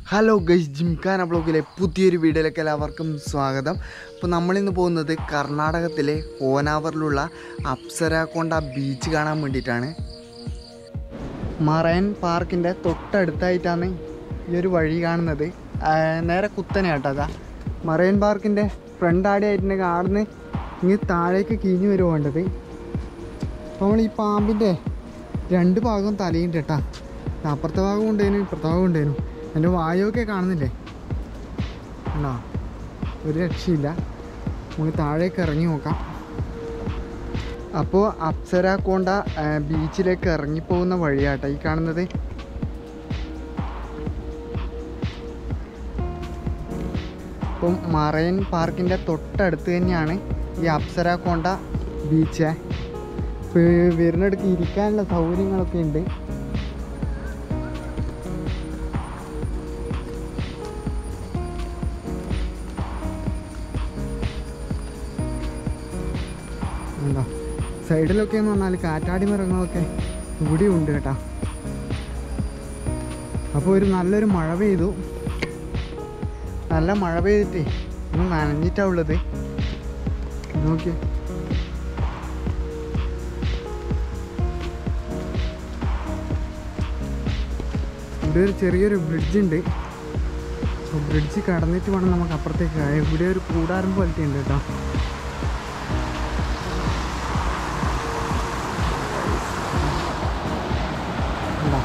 Hello guys gymkhana ബ്ലോഗിലെ പുതിയൊരു വീഡിയോയിലേക്ക് എല്ലാവർക്കും സ്വാഗതം അപ്പോൾ നമ്മളിന്ന് പോകുന്നത് കർണാടകത്തിലെ ഹോനാവറിലുള്ള അപ്സരാക്കൊണ്ട ബീച്ച് കാണാൻ വേണ്ടിയിട്ടാണ് മറൈൻ പാർക്കിൻ്റെ തൊട്ടടുത്തായിട്ടാണ് ഈ ഒരു വഴി കാണുന്നത് ആ, നേരെ കുത്തനെ കേട്ടോ അതാ മറൈൻ പാർക്കിൻ്റെ ഫ്രണ്ട് ആടെ ആയിട്ടുണ്ടെങ്കിൽ ആടുന്ന് ഇങ്ങനെ താഴേക്ക് കിഞ്ഞു വരുമോ വേണ്ടത് അപ്പോൾ നമ്മൾ ഈ പാമ്പിൻ്റെ രണ്ട് ഭാഗവും തലയുണ്ട് കേട്ടാ അപ്പുറത്തെ ഭാഗം ഉണ്ടേനു ഇപ്പുറത്തെ ഭാഗം ഉണ്ടേനു എൻ്റെ വായുവൊക്കെ കാണുന്നില്ലേ കണ്ടോ ഒരു രക്ഷയില്ല നമുക്ക് താഴേക്ക് ഇറങ്ങി നോക്കാം അപ്പോൾ അപ്സരാക്കോണ്ട ആ, ബീച്ചിലേക്ക് ഇറങ്ങിപ്പോകുന്ന വഴിയാട്ടോ ഈ കാണുന്നത് ഇപ്പം മറൈൻ പാർക്കിൻ്റെ തൊട്ടടുത്ത് തന്നെയാണ് ഈ അപ്സരാക്കോണ്ട ബീച്ച് ഇപ്പോൾ വരുന്നിടക്ക് ഇരിക്കാനുള്ള സൗകര്യങ്ങളൊക്കെ ഉണ്ട് ഉണ്ടോ സൈഡിലൊക്കെ എന്ന് പറഞ്ഞാൽ കാറ്റാടി മരങ്ങളൊക്കെ ഇവിടെ ഉണ്ട് കേട്ടാ അപ്പോൾ ഒരു നല്ലൊരു മഴ പെയ്തു നല്ല മഴ പെയ്തിട്ടേ ഒന്ന് നനഞ്ഞിട്ടാ ഉള്ളത് നോക്കിയേ ഇവിടെ ഒരു ചെറിയൊരു ബ്രിഡ്ജ് ഉണ്ട് അപ്പോൾ ബ്രിഡ്ജ് കടന്നിട്ട് വേണം നമുക്ക് അപ്പുറത്തേക്ക് പോകാൻ. ഇവിടെ ഒരു കൂടാരം പോലത്തെ ഉണ്ട് കേട്ടോ ഉണ്ടോ?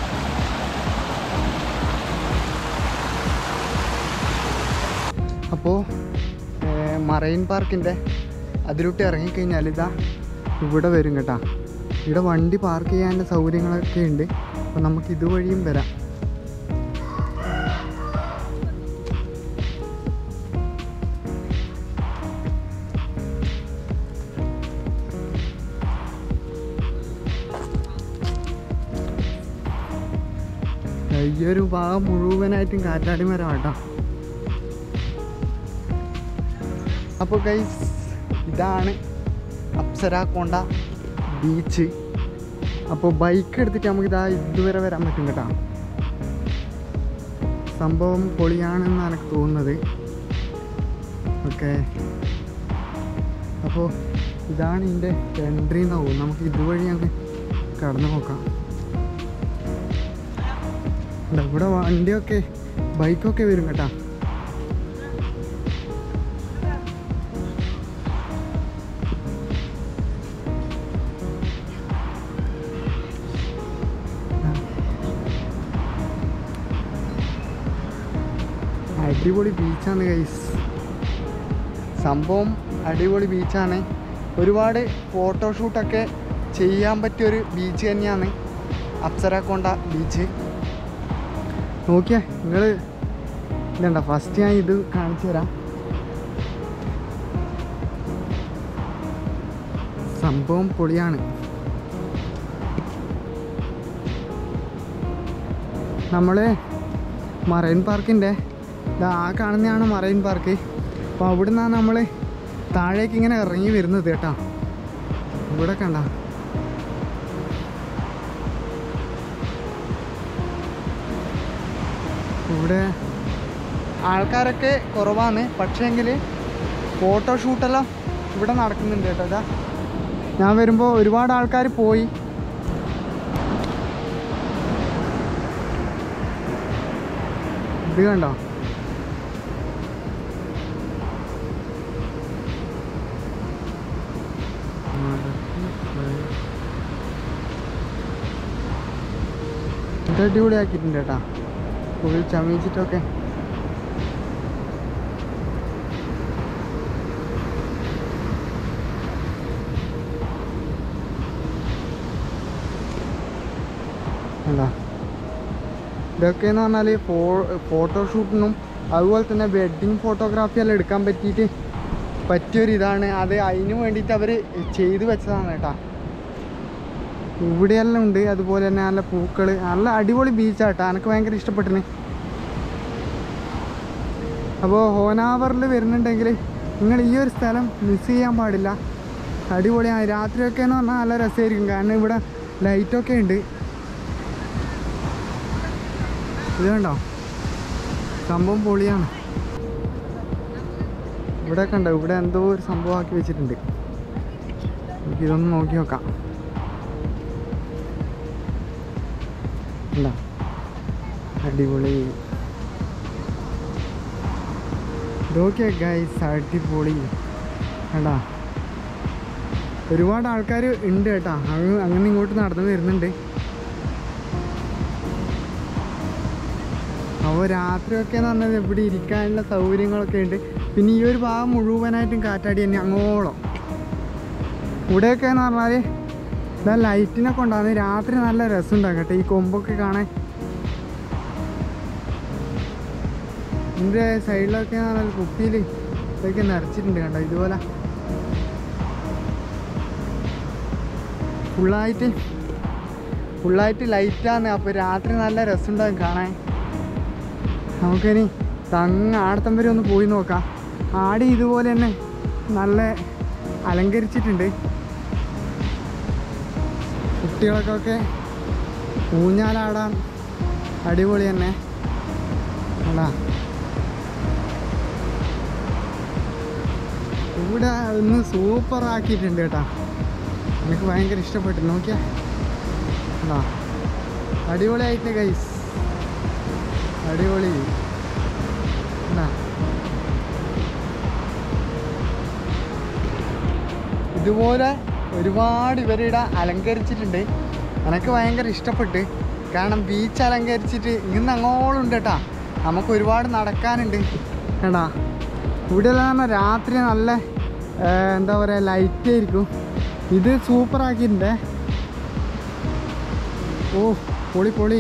അപ്പോൾ മറൈൻ പാർക്കിൻ്റെ അതിലോട്ട് ഇറങ്ങിക്കഴിഞ്ഞാൽ ഇതാ ഇവിടെ വരും കേട്ടാ ഇവിടെ വണ്ടി പാർക്ക് ചെയ്യാനുള്ള സൗകര്യങ്ങളൊക്കെ ഉണ്ട് അപ്പോൾ നമുക്ക് ഇതുവഴിയും വരാം ഈ ഒരു ഭാഗം മുഴുവനായിട്ടും കാറ്റാടി മരം കേട്ടോ അപ്പോൾ ഗൈസ് ഇതാണ് അപ്സരാക്കൊണ്ട ബീച്ച് അപ്പോൾ ബൈക്ക് എടുത്തിട്ട് നമുക്ക് ഇതാ ഇതുവരെ വരാൻ പറ്റും കേട്ടോ സംഭവം പൊളിയാണെന്നാണ് എനിക്ക് തോന്നുന്നത് ഓക്കെ അപ്പോൾ ഇതാണ് ഇതിൻ്റെ എൻട്രി എന്നാവും നമുക്ക് ഇതുവഴി അങ്ങ് കടന്നു നോക്കാം ഉണ്ട്. ഇവിടെ വണ്ടിയൊക്കെ ബൈക്കൊക്കെ വരും കേട്ടാ അടിപൊളി ബീച്ചാണ് ഗൈസ് സംഭവം അടിപൊളി ബീച്ചാണ് ഒരുപാട് ഫോട്ടോഷൂട്ടൊക്കെ ചെയ്യാൻ പറ്റിയൊരു ബീച്ച് തന്നെയാണ് അപ്സരാക്കൊണ്ട ബീച്ച് നോക്കിയേ നിങ്ങൾ ഇതണ്ട ഫസ്റ്റ് ഞാൻ ഇത് കാണിച്ചു തരാം സംഭവം പൊളിയാണ് നമ്മൾ മറൈൻ പാർക്കിൻ്റെ ഇതാ ആ കാണുന്നതാണ് മറൈൻ പാർക്ക് അപ്പോൾ അവിടെ നിന്നാണ് നമ്മൾ താഴേക്ക് ഇങ്ങനെ ഇറങ്ങി വരുന്നത് കേട്ടോ ഇവിടെ കണ്ട ഇവിടെ ആൾക്കാരൊക്കെ കുറവാണ് പക്ഷേങ്കിൽ ഫോട്ടോഷൂട്ടെല്ലാം ഇവിടെ നടക്കുന്നുണ്ട് കേട്ടോ ഇതാ ഞാൻ വരുമ്പോൾ ഒരുപാട് ആൾക്കാർ പോയി ഇത് കണ്ടോ ഇത് അടിപൊളിയാക്കിയിട്ടുണ്ട് കേട്ടാ ഫുൾ ചമയിച്ചിട്ടൊക്കെ എന്താ ഇതൊക്കെ എന്ന് പറഞ്ഞാൽ ഫോ ഫോട്ടോഷൂട്ടിനും അതുപോലെ തന്നെ വെഡ്ഡിങ് ഫോട്ടോഗ്രാഫി എല്ലാം എടുക്കാൻ പറ്റിയിട്ട് പറ്റിയൊരു ഇതാണ് അത് അതിന് വേണ്ടിയിട്ട് അവർ ചെയ്തു വെച്ചതാണ് കേട്ടാ ഇവിടെയെല്ലാം ഉണ്ട് അതുപോലെ തന്നെ നല്ല പൂക്കൾ നല്ല അടിപൊളി ബീച്ചാട്ടാ എനിക്ക് ഭയങ്കര ഇഷ്ടപ്പെട്ടിന് അപ്പോൾ ഹോനാവറിൽ വരുന്നുണ്ടെങ്കിൽ നിങ്ങൾ ഈ ഒരു സ്ഥലം മിസ് ചെയ്യാൻ പാടില്ല അടിപൊളിയാണ് രാത്രിയൊക്കെ എന്ന് പറഞ്ഞാൽ നല്ല രസമായിരിക്കും കാരണം ഇവിടെ ലൈറ്റൊക്കെ ഉണ്ട് ഇത് കണ്ടോ സംഭവം പൊളിയാണ് ഇവിടെ കണ്ട ഇവിടെ എന്തോ ഒരു സംഭവം ആക്കി വെച്ചിട്ടുണ്ട് നമുക്ക് ഇതൊന്ന് നോക്കി നോക്കാം എന്താ അടിപൊളി ഇതൊക്കെ ഗൈസ് അടിപൊളി കണ്ടാ ഒരുപാട് ആൾക്കാർ ഉണ്ട് കേട്ടാ അങ്ങ് അങ്ങനെ ഇങ്ങോട്ട് നടന്നു വരുന്നുണ്ട് അപ്പോൾ രാത്രിയൊക്കെ എന്ന് പറഞ്ഞാൽ ഇവിടെ ഇരിക്കാനുള്ള സൗകര്യങ്ങളൊക്കെ ഉണ്ട് പിന്നെ ഈ ഒരു ഭാഗം മുഴുവനായിട്ടും കാറ്റാടി തന്നെ അങ്ങോളം ഇവിടെയൊക്കെ എന്ന് പറഞ്ഞാൽ ഇതാ ലൈറ്റിനൊക്കെ ഉണ്ടാകുന്ന രാത്രി നല്ല രസമുണ്ടാകും കേട്ടോ ഈ കൊമ്പൊക്കെ കാണാൻ ഇതിൻ്റെ സൈഡിലൊക്കെ എന്ന് പറഞ്ഞാൽ കുപ്പിയിൽ ഇതൊക്കെ നിറച്ചിട്ടുണ്ട് കണ്ടോ ഇതുപോലെ ഫുള്ളായിട്ട് ഫുള്ളായിട്ട് ലൈറ്റാണ് അപ്പോൾ രാത്രി നല്ല രസമുണ്ടാകും കാണാൻ നമുക്കിനി തങ്ങ ആടത്തം വരെ ഒന്ന് പോയി നോക്കാം ആടി ഇതുപോലെ തന്നെ നല്ല അലങ്കരിച്ചിട്ടുണ്ട് കുട്ടികൾക്കൊക്കെ ഊഞ്ഞാലാടാൻ അടിപൊളി തന്നെ അല്ല ഇവിടെ ഒന്ന് സൂപ്പർ ആക്കിയിട്ടുണ്ട് കേട്ടാ എനിക്ക് ഭയങ്കര ഇഷ്ടപ്പെട്ടു നോക്കിയാ അല്ല അടിപൊളിയായിട്ട് ഗൈസ് അടിപൊളി എന്നാ ഇതുപോലെ ഒരുപാട് ഇവരിവിടെ അലങ്കരിച്ചിട്ടുണ്ട് എനിക്ക് ഭയങ്കര ഇഷ്ടപ്പെട്ട് കാരണം ബീച്ച് അലങ്കരിച്ചിട്ട് ഇന്ന് അങ്ങോളം ഉണ്ട് കേട്ടാ നമുക്ക് ഒരുപാട് നടക്കാനുണ്ട് കേട്ടാ ഇവിടെ പറഞ്ഞാൽ രാത്രി നല്ല ഏ, എന്താ പറയുക ലൈറ്റ് ആയിരിക്കും ഇത് സൂപ്പർ ആക്കിയിട്ടുണ്ട് ഓ പൊളി പൊളി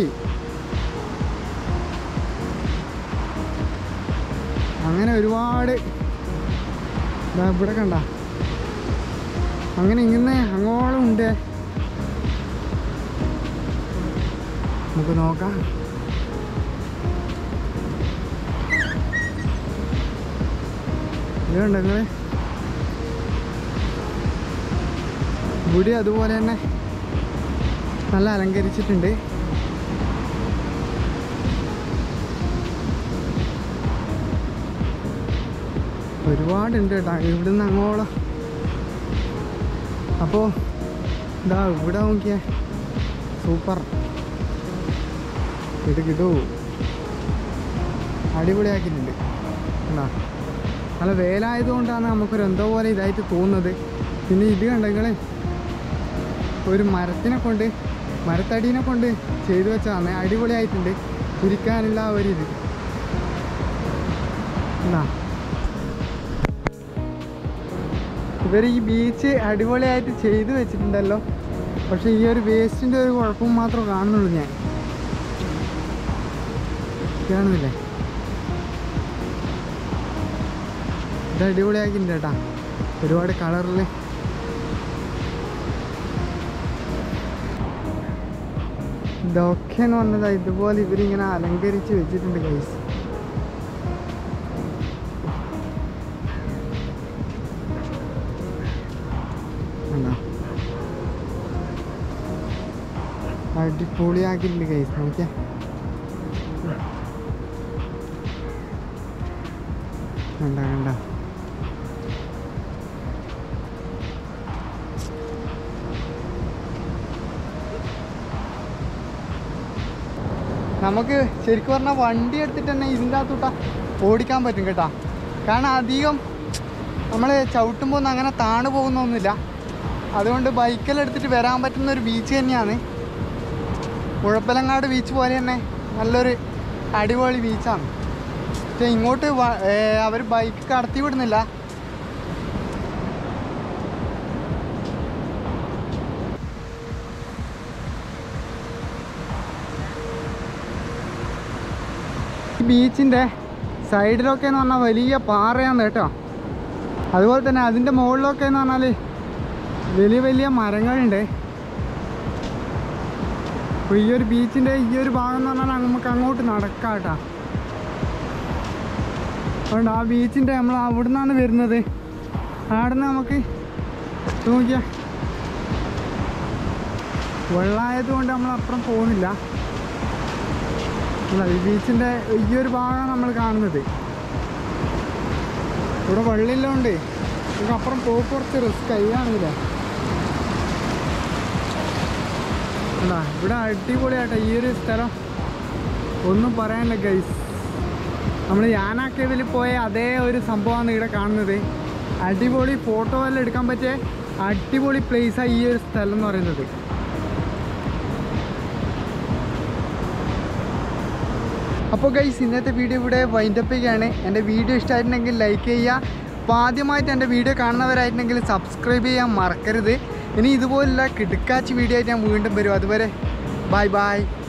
അങ്ങനെ ഒരുപാട് ദാ ഇവിടെ കണ്ട അങ്ങനെ ഇങ്ങനെ അങ്ങോളം ഉണ്ട് നമുക്ക് നോക്കാം ഇതുണ്ട് നിങ്ങൾ ഇവിടെ അതുപോലെ തന്നെ നല്ല അലങ്കരിച്ചിട്ടുണ്ട് ഒരുപാടുണ്ട് കേട്ടോ ഇവിടുന്ന് അങ്ങോളം അപ്പോൾ ഇതാ ഇവിടെ നോക്കിയേ സൂപ്പർ ഇത് കിട്ടൂ അടിപൊളിയാക്കിയിട്ടുണ്ട് എന്താ നല്ല വേലായതുകൊണ്ടാണ് നമുക്കൊരു എന്തോ പോലെ ഇതായിട്ട് തോന്നുന്നത് പിന്നെ ഇത് കണ്ടെങ്കിൽ ഒരു മരത്തിനെ കൊണ്ട് മരത്തടീനെ കൊണ്ട് ചെയ്തു വെച്ചാണ് അടിപൊളിയായിട്ടുണ്ട് ഇരിക്കാനുള്ള ആ ഒരു ഇത് എന്നാ ഇവർ ഈ ബീച്ച് അടിപൊളിയായിട്ട് ചെയ്തു വെച്ചിട്ടുണ്ടല്ലോ പക്ഷെ ഈ ഒരു വേസ്റ്റിൻ്റെ ഒരു കുഴപ്പം മാത്രമേ കാണുന്നുള്ളൂ ഞാൻ കാണുന്നില്ലേ ഇത് അടിപൊളിയാക്കിയിട്ടുണ്ട് കേട്ടാ ഒരുപാട് കളറിൽ ഇതൊക്കെ എന്ന് പറഞ്ഞതാ ഇതുപോലെ ഇവരിങ്ങനെ അലങ്കരിച്ച് വെച്ചിട്ടുണ്ട് കൈസ് കണ്ടോ? അടിപൊളിയാക്കിയിട്ടുണ്ട് കൈസ് നോക്കിയാ കണ്ട കണ്ട നമുക്ക് ശരിക്കും പറഞ്ഞാൽ വണ്ടി എടുത്തിട്ട് തന്നെ ഇതിൻ്റെ അകത്തോട്ടാ ഓടിക്കാൻ പറ്റും കേട്ടാ കാരണം അധികം നമ്മൾ ചവിട്ടുമ്പോൾ ഒന്നും അങ്ങനെ താണു പോകുന്നൊന്നുമില്ല അതുകൊണ്ട് ബൈക്കെല്ലാം എടുത്തിട്ട് വരാൻ പറ്റുന്ന ഒരു ബീച്ച് തന്നെയാണ് ഉഴപ്പലങ്ങാട് ബീച്ച് പോലെ തന്നെ നല്ലൊരു അടിപൊളി ബീച്ചാണ് പക്ഷേ ഇങ്ങോട്ട് അവർ ബൈക്ക് കടത്തി വിടുന്നില്ല ഈ ബീച്ചിൻ്റെ സൈഡിലൊക്കെ എന്ന് പറഞ്ഞാൽ വലിയ പാറയാണ് കേട്ടോ അതുപോലെ തന്നെ അതിൻ്റെ മുകളിലൊക്കെ എന്ന് പറഞ്ഞാൽ വലിയ വലിയ മരങ്ങളുണ്ട് അപ്പോൾ ഈ ഒരു ബീച്ചിൻ്റെ ഈ ഒരു ഭാഗം എന്ന് പറഞ്ഞാൽ നമുക്ക് അങ്ങോട്ട് നടക്കാം കേട്ടോ അതുകൊണ്ട് ആ ബീച്ചിൻ്റെ നമ്മൾ അവിടെ നിന്നാണ് വരുന്നത് അവിടെ നിന്ന് നമുക്ക് നോക്കിയ വെള്ളമായത് കൊണ്ട് നമ്മൾ അപ്പുറം പോകുന്നില്ല അല്ല ഈ ബീച്ചിൻ്റെ ഈ ഒരു ഭാഗമാണ് നമ്മൾ കാണുന്നത് ഇവിടെ വെള്ളമില്ലോണ്ട് നമുക്ക് അപ്പുറം പോക്ക് കുറച്ച് റിസ്ക് ആണെങ്കിലേ അല്ല ഇവിടെ അടിപൊളിയാട്ടോ ഈ ഒരു സ്ഥലം ഒന്നും പറയാനില്ല ഗൈസ് നമ്മൾ യാനാക്കേവിൽ പോയ അതേ ഒരു സംഭവമാണ് ഇവിടെ കാണുന്നത് അടിപൊളി ഫോട്ടോ എല്ലാം എടുക്കാൻ പറ്റിയ അടിപൊളി പ്ലേസാണ് ഈ ഒരു സ്ഥലം എന്ന് പറയുന്നത് അപ്പോൾ ഗൈസ് ഇന്നത്തെ വീഡിയോ ഇവിടെ വൈൻഡപ്പിക്കുകയാണ് എൻ്റെ വീഡിയോ ഇഷ്ടമായിട്ടുണ്ടെങ്കിൽ ലൈക്ക് ചെയ്യുക അപ്പോൾ ആദ്യമായിട്ട് എൻ്റെ വീഡിയോ കാണുന്നവരായിട്ടുണ്ടെങ്കിൽ സബ്സ്ക്രൈബ് ചെയ്യാൻ മറക്കരുത് ഇനി ഇതുപോലുള്ള കിടുക്കാച്ച് വീഡിയോ ആയിട്ട് ഞാൻ വീണ്ടും വരും അതുവരെ ബൈ ബൈ